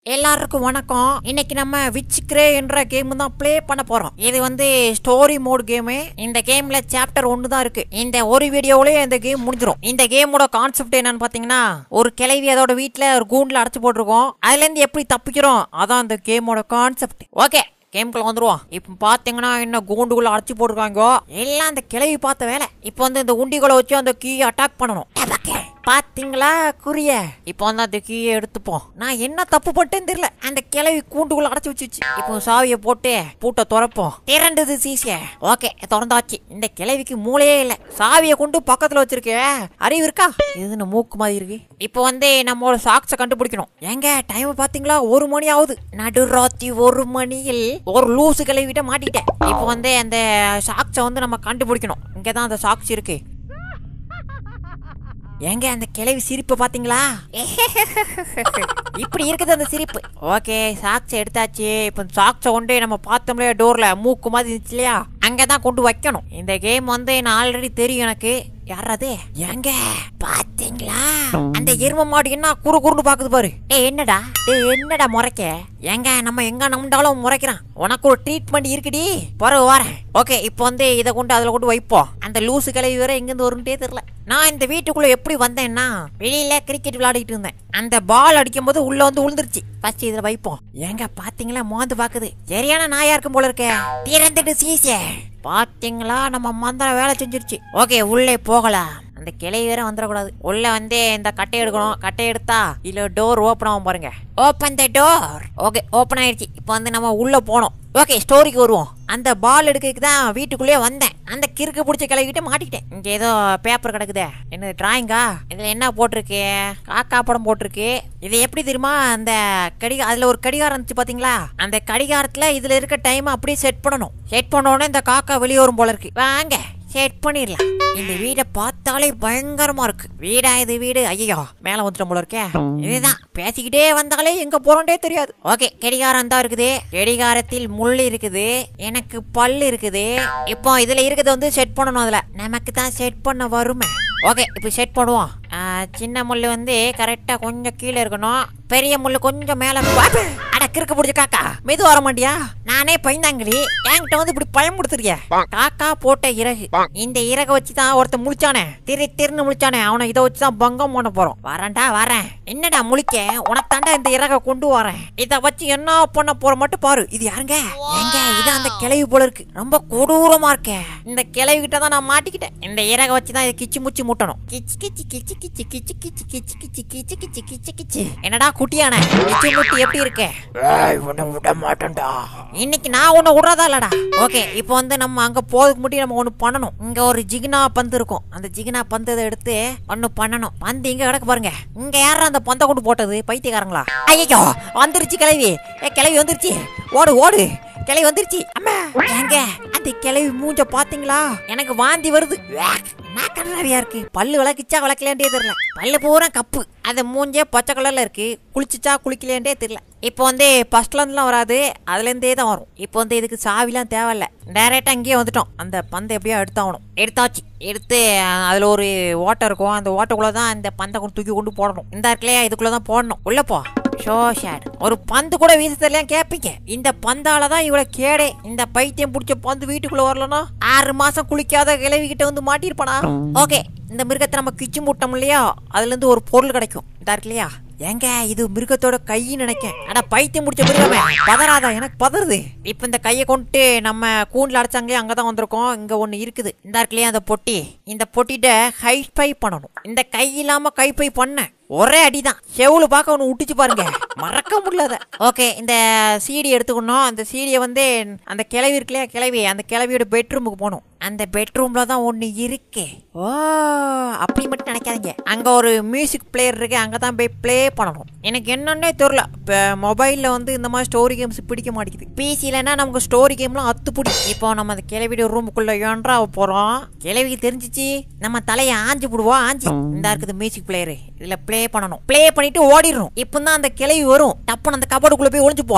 எல்லாருக்கும் வணக்கம் இன்னைக்கு நம்ம விச்சிக்ரே என்ற கேம் தான் ப்ளே பண்ண போறோம் இது வந்து ஸ்டோரி மோட் கேமு இந்த கேம்ல சாப்டர் ஒன்று தான் இருக்கு இந்த ஒரு வீடியோவிலேயே இந்த கேம் முடிஞ்சிடும் இந்த கேமோட கான்செப்ட் என்னன்னு பாத்தீங்கன்னா ஒரு கிளவி அதோட வீட்ல ஒரு கூண்டுல அடைச்சு போட்டிருக்கோம் அதுல இருந்து எப்படி தப்பிக்கிறோம் அதான் இந்த கேமோட கான்செப்ட் ஓகே கேம்குள்ள வந்துருவோம் இப்போ பாத்தீங்கன்னா என்ன கூண்டுக்குள்ள அடைச்சு போட்டிருக்காங்க எல்லாம் அந்த கிளவி பார்த்த வேலை இப்போ வந்து இந்த உண்டிகளை வச்சு அந்த கீ அட்டாக் பண்ணணும் எதற்கு? பாத்தீங்களா குறிய இப்போ வந்து அந்த கீயை எடுத்துப்போம் நான் என்ன தப்பு பண்ணிட்டேன்னு தெரியல அந்த கிளவி கூண்டுக்குள்ள அடைச்சு வச்சுச்சு இப்போ சாவியை போட்டு பூட்டை திறப்போம் திரண்டது சீசிய ஓகே திறந்தாச்சு இந்த கிளவிக்கு மூளையே இல்லை சாவியை கொண்டு பக்கத்துல வச்சிருக்கே அறிவு இருக்கா இது என்ன மூக்கு மாதிரி இருக்கு இப்போ வந்து நம்மளோட சாக்ஸை கண்டுபிடிக்கணும் ஏங்க டைம் பாத்தீங்களா ஒரு மணி ஆகுது நடுராத்தி ஒரு மணியில் ஒரு லூசு கிளவிட்ட மாட்டிட்டேன் இப்போ வந்து அந்த சாக்ஸை வந்து நம்ம கண்டுபிடிக்கணும் இங்கே தான் அந்த சாக்ஸ் இருக்கு ஏங்க அந்த கிளவி சிரிப்பு பாத்தீங்களா இப்படி இருக்குது அந்த சிரிப்பு ஓகே சாக்ஸ் எடுத்தாச்சு இப்போ சாக்ஸை கொண்டு நம்ம பார்த்தோம்லையா டோர்ல மூக்கு மாதிரி இருந்துச்சு இல்லையா அங்கதான் கொண்டு வைக்கணும் இந்த கேம் வந்து நான் ஆல்ரெடி தெரியும் எனக்கு யாராது ஏங்க பாத்தீங்களா அந்த எரும மாடு என்ன குறு குறுன்னு பாக்குது பாரு ஏ என்னடா ஏ என்னடா முறைக்க ஏங்க நம்ம எங்க நம்பிட்டாலும் முறைக்கிறான் உனக்கு ஒரு ட்ரீட்மெண்ட் இருக்குடி பிறகு வரேன் ஓகே இப்போ வந்து இதை கொண்டு அதுல கொண்டு வைப்போம் அந்த லூசு கிளவி வேற எங்கிருந்து வரும்ட்டே தெரியல நான் இந்த வீட்டுக்குள்ள எப்படி வந்தேன்னா வெளியில கிரிக்கெட் விளையாடிட்டு இருந்தேன் அந்த பால் அடிக்கும் போது உள்ள வந்து உளுந்துருச்சு ஃபர்ஸ்ட் இதுல வைப்போம் ஏங்க பாத்தீங்களா மோந்து பாக்குது சரியான நாயா இருக்கும் போல இருக்கே திறந்துட்டு சீசே பாத்தீங்களா நம்ம மந்திரம் வேலை செஞ்சிருச்சு ஓகே உள்ளே போகலாம் அந்த கிளை வேற வந்துடக்கூடாது உள்ள வந்து இந்த கட்டை எடுக்கணும் கட்டை எடுத்தா இல்ல டோர் ஓப்பன் ஆகும் பாருங்க open the door okay open ஆயிடுச்சு இப்போ வந்து நம்ம உள்ள போனோம் ஓகே ஸ்டோரிக்கு வருவோம் அந்த பால் எடுக்கிறதுக்கு தான் வீட்டுக்குள்ளேயே வந்தேன் அந்த கிறுக்கு பிடிச்ச கிளவிக்கிட்ட மாட்டிக்கிட்டேன் இங்க ஏதோ பேப்பர் கிடக்குதே என்னது டிராயிங்கா இதுல என்ன போட்டிருக்கு காக்கா படம் போட்டிருக்கு இது எப்படி தெரியுமா அந்த கடிகா அதுல ஒரு கடிகாரம் இருந்துச்சு பாத்தீங்களா அந்த கடிகாரத்துல இதுல இருக்க டைம் அப்படியே செட் பண்ணணும் செட் பண்ண உடனே இந்த காக்கா வெளியே வரும் போல இருக்கு வாங்க செட் பண்ணிடலாம் இந்த வீடை பார்த்தாலே பயங்கரமா இருக்கு வீடா இது வீடு ஐயோ மேல வந்துட்டோம் போல இருக்கே இதுதான் பேசிக்கிட்டே வந்தாலே எங்க போறோண்டே தெரியாது ஓகே கடிகாரம் தான் இருக்குது கடிகாரத்தில் முள் இருக்குது எனக்கு பல் இருக்குது இப்போ இதுல இருக்கிறது வந்து செட் பண்ணணும் அதுல நமக்கு தான் செட் பண்ண வருமே ஓகே இப்போ செட் பண்ணுவோம் ஆ, சின்ன முள் வந்து கரெக்டா கொஞ்சம் கீழே இருக்கணும் பெரிய முள் கொஞ்சம் மேல அட கிறுக்கு பிடிச்ச காக்கா மெது வர மாட்டியா நானே பயந்தாங்களி என்கிட்ட வந்து இப்படி பயமுடுத்துறிய காக்கா போட்ட இறகு இந்த இறக வச்சு தான் ஒருத்தன் முழிச்சானே திரு திருன்னு முழிச்சானே அவனை இதை வச்சு தான் பங்கம் பண்ண போறோம் வரேன்டா வரேன் என்னடா முழிக்க உனக்கு இந்த இறக கொண்டு வரேன் இத வச்சு என்ன பண்ண போற மட்டும் பாரு இது யாருங்க எங்க இது அந்த கிளவி போல இருக்கு ரொம்ப கொடூரமா இருக்கே இந்த கிளவி கிட்ட தான் நான் மாட்டிக்கிட்டேன் இந்த இறக வச்சு தான் இதை கிச்சு முச்சு முட்டணும் கிச்சு கிச்சு கிச்சு கிச்சு கிச்சு கிச்சு கிச்சு கிச்சு கிச்சு கிச்சு கிச்சு கிச்சு என்னடா குட்டியான கிச்சு முட்டி எப்படி இருக்கே ஏய் உன்னை விட மாட்டேன்டா இன்னைக்கு நான் ஒண்ணு விடுறதா இல்லடா ஓகே இப்போ வந்து நம்ம அங்க போறதுக்கு முன்னாடி நம்ம ஒண்ணு பண்ணணும் இங்க ஒரு ஜிகினா பந்து இருக்கும் அந்த ஜிகினா பந்து இதை எடுத்து ஒண்ணு பண்ணணும் பந்து இங்க கிடக்கு பாருங்க இங்க யாரா அந்த பந்தை கொண்டு போட்டது பைத்தியக்காரங்களா ஐயோ வந்துருச்சு கிளவி ஏ கிளவி வந்துருச்சு ஓடு ஓடு கிளவி வந்துருச்சு அம்மா ஏங்க அந்த கிளவி மூஞ்ச பாத்தீங்களா எனக்கு வாந்தி வருது நாக்கடறியா இருக்கு பல்லு விளக்குச்சா விளக்கலேண்டே தெரியல பல்லு பூரா கப்பு அது மூஞ்சே பச்சை கலர்ல இருக்கு குளிச்சுச்சா குளிக்கலேண்டே தெரியல இப்போ வந்து ஃபர்ஸ்ட்ல இருந்துலாம் வராது அதுல இருந்தே தான் வரும் இப்போ வந்து இதுக்கு சாவிலாம் தேவையில்ல டைரக்டா இங்கேயே வந்துட்டோம் அந்த பந்தை எப்படியோ எடுத்தாகணும் எடுத்தாச்சு எடுத்து அஹ், அதுல ஒரு ஓட்டை இருக்கும் அந்த ஓட்டைக்குள்ள தான் இந்த பந்தை கொண்டு தூக்கி கொண்டு போடணும் இந்த இடத்துலயே இதுக்குள்ள தான் போடணும் உள்ள போ ஷோ ஷேட் ஒரு பந்து கூட வீச தெரியல கேப்பீங்க இந்த பந்தால தான் இவ்வளவு கேடே இந்த பைத்தியம் பிடிச்ச பந்து வீட்டுக்குள்ள வரலனா ஆறு மாசம் குளிக்காத கிளவி கிட்ட வந்து மாட்டிருப்பானா ஓகே இந்த மிருகத்தை நம்ம கிச்சு முட்டோம் இல்லையா அதுல இருந்து ஒரு பொருள் கிடைக்கும் இதா இருக்கு இல்லையா ஏங்க இது மிருகத்தோட கைன்னு நினைக்கேன் ஆனா பைத்தியம் முடிச்ச மிருகமே பதறாதா எனக்கு பதறுது இப்ப இந்த கையை கொண்டு நம்ம கூண்டுல அடைச்சாங்களே அங்கதான் வந்திருக்கோம் இங்க ஒண்ணு இருக்குது இந்த இருக்கு இல்லையா அந்த பொட்டி இந்த பொட்டிட்ட ஹை பை பண்ணணும் இந்த கை இல்லாம கை பை பண்ண ஒரே அடிதான் செவுல பார்க்க ஒன்று விட்டுச்சு பாருங்க மறக்க முடியல ஓகே இந்த சீடி எடுத்துக்கணும் அந்த சீடியை வந்து அந்த கிளவி இருக்கு இல்லையா கிளவி அந்த கிளவியோட பெட்ரூமுக்கு போகணும் அந்த பெட்ரூம்ல தான் ஒன்று இருக்கு ஓ அப்படி மட்டும் நினைக்காதீங்க அங்க ஒரு மியூசிக் பிளேயர் இருக்கு அங்க தான் போய் ப்ளே பண்ணணும் எனக்கு என்னன்னே தெரியல இப்போ மொபைல்ல வந்து இந்த மாதிரி ஸ்டோரி கேம்ஸ் பிடிக்க மாட்டேங்குது பிசிலன்னா நமக்கு ஸ்டோரி கேம்லாம் அத்து பிடி இப்போ நம்ம அந்த கிளவியோட ரூமுக்குள்ள ஏன்றா போறோம் கிளவிக்கு தெரிஞ்சிச்சு நம்ம தலையை ஆஞ்சு விடுவோம் ஆஞ்சு இந்த இருக்குது மியூசிக் பிளேயர் இதுல ப்ளே பண்ணணும் ப்ளே பண்ணிட்டு ஓடிடுறோம் இப்போ தான் அந்த கிளவி வரும் டப்புன்னு அந்த கபோர்டுக்குள்ள போய் ஒளிஞ்சுப்போம் டப்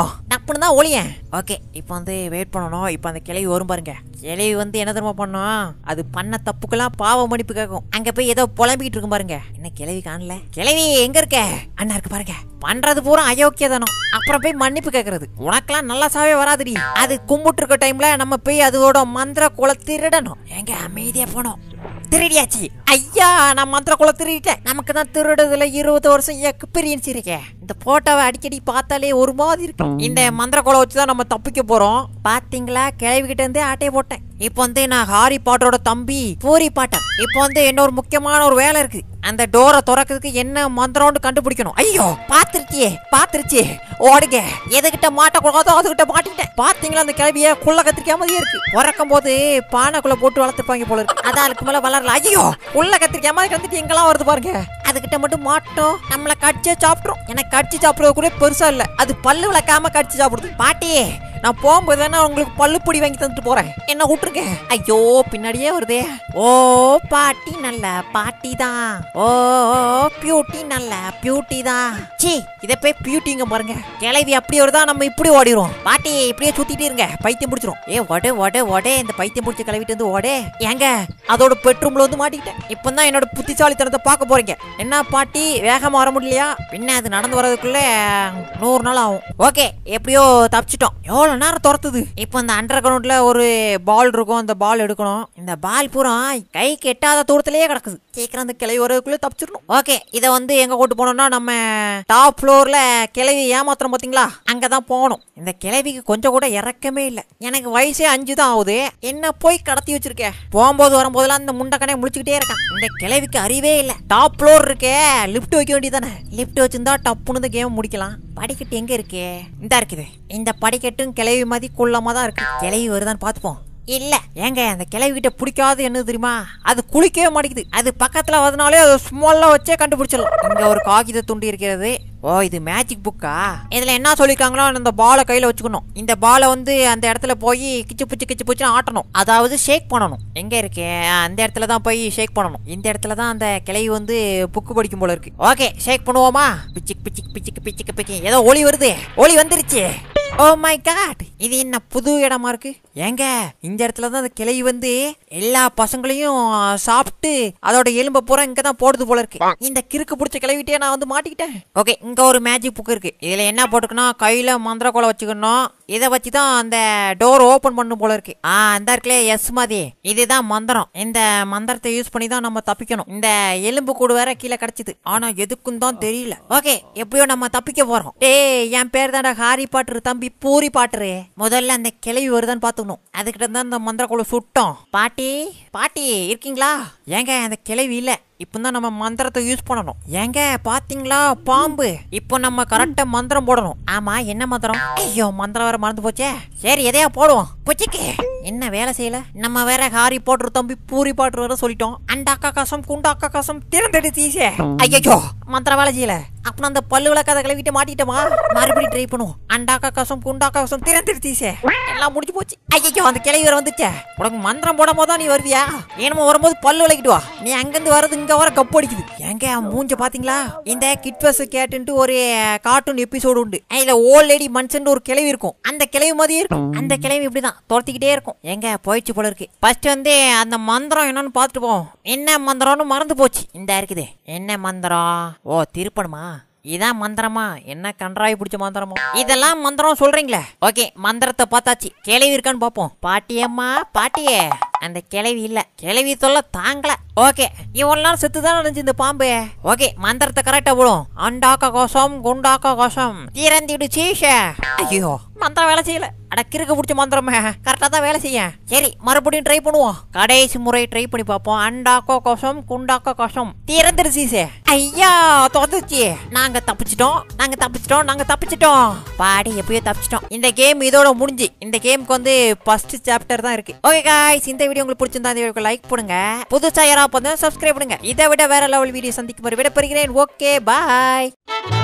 டப்புன்னு தான் ஒளியேன் ஓகே இப்போ வந்து வெயிட் பண்ணணும் இப்போ அந்த கிளவி வரும் பாருங்க கிளவி வந்து என்ன தெரியுமா பண்ணும் அது பண்ண தப்புக்கெல்லாம் பாவ மன்னிப்பு கேட்கும் அங்க போய் ஏதோ புலம்பிக்கிட்டு இருக்கும் பாருங்க என்ன கிளவி காணல கிளவி எங்க இருக்க அண்ணா இருக்கு பாருங்க பண்றது பூரா அயோக்கியதானம் அப்புறம் போய் மன்னிப்பு கேக்குறது உனக்கெல்லாம் நல்லா சாவே வராதுடி அது கும்பிட்டு இருக்க டைம்ல நம்ம போய் அதோட மந்திர குல திருடணும் எங்க அமைதியா போனோம் திருடியாச்சு ஐயா நான் மந்திர குல திருடிட்டேன் நமக்கு தான் திருடுறதுல இருபது வருஷம் எக்ஸ்பீரியன்ஸ் இருக்கே இந்த போட்டோவை அடிக்கடி பார்த்தாலே ஒரு மாதிரி இருக்கு இந்த மந்திர குலை வச்சு தான் நம்ம தப்பிக்க போறோம் பாத்தீங்களா கிளவிக்கிட்ட இருந்தே ஆட்டையை போட்டேன் இப்போ வந்து நான் ஹாரி பாட்டரோட தம்பி பூரி பாட்டன் இப்போ வந்து இன்னொரு முக்கியமான ஒரு வேலை இருக்கு அந்த டோரை திறக்கிறதுக்கு என்ன மந்திரம்னு கண்டுபிடிக்கணும் ஐயோ பாத்துருச்சியே பாத்துருச்சு ஓடுங்க எதுகிட்ட மாட்டக்கூடாதோ அதுகிட்ட மாட்டிக்கிட்டேன் பாத்தீங்களா அந்த கிளவிய குள்ள கத்திரிக்காய் மாதிரியே இருக்கு பிறக்கும் போது பானைக்குள்ள போட்டு வளர்த்துப்பாங்க போல இருக்கு அதான் அதுக்கு மேல வளரல ஐயோ உள்ள கத்திரிக்காய் மாதிரி கத்திட்டு எங்கெல்லாம் வருது பாருங்க அதுகிட்ட மட்டும் மாட்டோம் நம்மள கடிச்சே சாப்பிட்றோம் எனக்கு கடிச்சு சாப்பிடுறது கூட பெருசா இல்ல அது பல்லு விளக்காம கடிச்சு சாப்பிடுது பாட்டி நான் போகும்போது தானே உங்களுக்கு பல்லு பொடி வாங்கி தந்துட்டு போறேன் என்ன விட்டுருங்க ஐயோ பின்னாடியே வருதே ஓ பாட்டி நல்ல பாட்டி தான் ஓ பியூட்டி நல்ல பியூட்டி தான் சி இதை போய் பியூட்டிங்க பாருங்க கிளவி அப்படி வருதா நம்ம இப்படி ஓடிடுவோம் பாட்டி இப்படியே சுத்திட்டு இருங்க பைத்தியம் பிடிச்சிரும் ஏ ஒடே ஒடே ஒடே இந்த பைத்தியம் பிடிச்ச கிளவிட்டு வந்து ஓடே ஏங்க அதோட பெட்ரூம்ல வந்து மாட்டிக்கிட்டேன் இப்போ தான் என்னோட புத்திசாலித்தனத்தை பார்க்க போறீங்க என்ன பாட்டி வேகமா வர முடியலையா பின்ன அது நடந்து வர்றதுக்குள்ள நூறு நாள் ஆகும் ஓகே எப்படியோ தப்பிச்சிட்டோம் எவ்வளவு நேரம் துரத்துது இப்போ இந்த அண்டர் கிரவுண்ட்ல ஒரு பால் இருக்கும் அந்த பால் எடுக்கணும் இந்த பால் பூரா கை கெட்டாத தூரத்திலேயே கிடக்குது சீக்கிரம் அந்த கிளவி வரதுக்குள்ள தப்பிச்சிடணும் ஓகே இதை வந்து எங்க கூட்டு போனோம்னா நம்ம டாப் ஃப்ளோர்ல கிளவி ஏமாத்துறோம் பாத்தீங்களா அங்கதான் போகணும் இந்த கிளவிக்கு கொஞ்சம் கூட இறக்கமே இல்லை எனக்கு வயசே அஞ்சு தான் ஆகுது என்ன போய் கடத்தி வச்சிருக்க போகும்போது வரும்போதெல்லாம் இந்த முண்டக்கனே முழிச்சுக்கிட்டே இருக்கான் இந்த கிளவிக்கு அறிவே இல்லை டாப் ஃப்ளோர் இருக்கே லிஃப்ட் வைக்க வேண்டியதானே லிஃப்ட் வச்சிருந்தா டப்புன்னு இந்த கேம் முடிக்கலாம் படிக்கட்டு எங்க இருக்கு இந்த இருக்குது இந்த படிக்கட்டும் கிளவி மாதிரி குள்ளமா தான் இருக்கு கிளவி வருதான்னு பார்த்துப்போம் இல்ல ஏங்க அந்த கிளவி கிட்ட பிடிக்காது என்ன தெரியுமா அது குளிக்கவே மாட்டேங்குது அது பக்கத்துல வரதுனாலே அது ஸ்மால்ல வச்சே கண்டுபிடிச்சிடலாம் இங்க ஒரு காகித துண்டு இருக்கிறது ஓ இது மேஜிக் புக்கா இதுல என்ன சொல்லிருக்காங்களோ அந்த பாலை கையில வச்சுக்கணும் இந்த பாலை வந்து அந்த இடத்துல போய் கிச்சு புச்சு கிச்சு புச்சு ஆட்டணும் அதாவது ஷேக் பண்ணணும் எங்க இருக்கு ஆ, அந்த இடத்துல தான் போய் ஷேக் பண்ணணும் இந்த இடத்துல தான் அந்த கிளவி வந்து புக்கு படிக்கும் போல இருக்கு ஓகே ஷேக் பண்ணுவோமா பிச்சிக் பிச்சிக் பிச்சிக் பிச்சிக் பிச்சி ஏதோ ஒளி வருது ஒளி வந்துருச்சு ஓ மை காட் இது என்ன புது இடமா இருக்கு ஏங்க இந்த இடத்துல தான் அந்த கிளை வந்து எல்லா பசங்களையும் சாப்பிட்டு அதோட எலும்பை பூரா இங்க தான் போடுது போல இருக்கு இந்த கிறுக்கு பிடிச்ச கிளவிட்டே நான் வந்து மாட்டிக்கிட்டேன் ஓகே இங்க ஒரு மேஜிக் புக் இருக்கு இதுல என்ன போட்டுக்கணும் கையில மந்திர கோலை வச்சுக்கணும் இதை வச்சு தான் அந்த டோர் ஓபன் பண்ணும் போல இருக்கு ஆ அந்த இருக்குல்ல எஸ் மாதிரி இதுதான் மந்திரம் இந்த மந்திரத்தை யூஸ் பண்ணி தான் நம்ம தப்பிக்கணும் இந்த எலும்பு கூடு வேற கீழே கிடைச்சது ஆனா எதுக்கும் தான் தெரியல ஓகே எப்படியோ நம்ம தப்பிக்க போறோம் டேய் என் பேர் தான்டா ஹாரி பாட்டர் தம்பி பூரி பாட்டரு முதல்ல அந்த கிளவி வருதான்னு பாத்துக்கணும் அதுக்கிட்ட தான் அந்த மந்திர கோலை சுட்டோம் பாட்டி பாட்டி இருக்கீங்களா ஏங்க அந்த கிளவி இல்ல இப்போ தான் நம்ம மந்திரத்தை யூஸ் பண்ணணும் ஏங்க பாத்தீங்களா பாம்பு இப்போ நம்ம கரெக்டா மந்திரம் போடணும் ஆமா என்ன மந்திரம் ஐயோ மந்திரம் வேற மறந்து போச்சே சரி எதையா போடுவோம் புச்சிக்கு என்ன வேலை செய்யல நம்ம வேற ஹாரி போட்டர் தம்பி பூரி பாட்டு வேற சொல்லிட்டோம் அண்டாக்கா கசம் குண்டாக்கா கசம் திறந்தெடு தீசே ஐயோ மந்திரம் வேலை செய்யல அப்புறம் அந்த பல்லு விளக்காத கிளவிட்டு மாட்டிட்டோமா மறுபடியும் ட்ரை பண்ணுவோம் அண்டாக்கா கசம் குண்டாக்கா கசம் திறந்தெடு தீசே எல்லாம் முடிஞ்சு போச்சு ஐயோ அந்த கிளவி வேற வந்துச்சே உனக்கு மந்திரம் போடும் போது தான் நீ வருவியா ஏனமோ வரும்போது பல்லு விளக்கிட்டு வா நீ அங்கிருந்து வரது இங்க வர கப்பு அடிக்குது ஏங்க அவன் மூஞ்ச பாத்தீங்களா இந்த கிட்வஸ் கேட்டுன்ட்டு ஒரு கார்ட்டூன் எபிசோடு உண்டு அதுல ஓல்ட் லேடி மனுஷன் ஒரு கிளவி இருக்கும் அந்த கிளவி மாதிரியே இருக்கும் அந்த கிளவி இப்படிதான் துரத்திக்கிட்டே இருக்கும் எங்க போயிடுச்சு போல இருக்கு ஃபர்ஸ்ட் வந்து அந்த மந்திரம் என்னன்னு பார்த்துட்டு போவோம் என்ன மந்திரம்னு மறந்து போச்சு இந்த இருக்குது என்ன மந்திரம் ஓ திருப்பணுமா இதான் மந்திரமா என்ன கன்றாய் பிடிச்ச மந்திரமோ இதெல்லாம் மந்திரம் சொல்றீங்களே ஓகே மந்திரத்தை பார்த்தாச்சு கிளவி இருக்கான்னு பார்ப்போம் பாட்டியம்மா பாட்டியே அந்த கிளவி இல்ல கிளவி சொல்ல தாங்கல ஓகே இவெல்லாம் செத்து தான் நினைச்சு இந்த பாம்பு ஓகே மந்திரத்தை கரெக்டா போடும் அண்டாக்க கோசம் குண்டாக்க கோசம் தீரந்திடு சீஷ ஐயோ மந்திரம் வேலை செய்யல அட கிறுக்கு பிடிச்ச மந்திரமே கரெக்டா தான் வேலை செய்ய சரி மறுபடியும் ட்ரை பண்ணுவோம் கடைசி முறை ட்ரை பண்ணி பார்ப்போம் அண்டாக்கோ கோசம் குண்டாக்கோ கோசம் திறந்துரு சீசே ஐயா தொலைச்சு நாங்க தப்பிச்சிட்டோம் நாங்க தப்பிச்சிட்டோம் நாங்க தப்பிச்சிட்டோம் பாடி எப்பயோ தப்பிச்சிட்டோம் இந்த கேம் இதோட முடிஞ்சு இந்த கேமுக்கு வந்து ஃபர்ஸ்ட் சாப்டர் தான் இருக்கு ஓகே காய்ஸ் இந்த வீடியோ உங்களுக்கு பிடிச்சிருந்தா இந்த வீடியோக்கு லைக் பண்ணுங்க புதுசா யாரா பார்த்தா சப்ஸ்கிரைப் பண்ணுங்க இதை விட வேற லெவல் வீடியோ சந்திக்கும் வரை விட பெறுகிறேன் ஓகே பாய்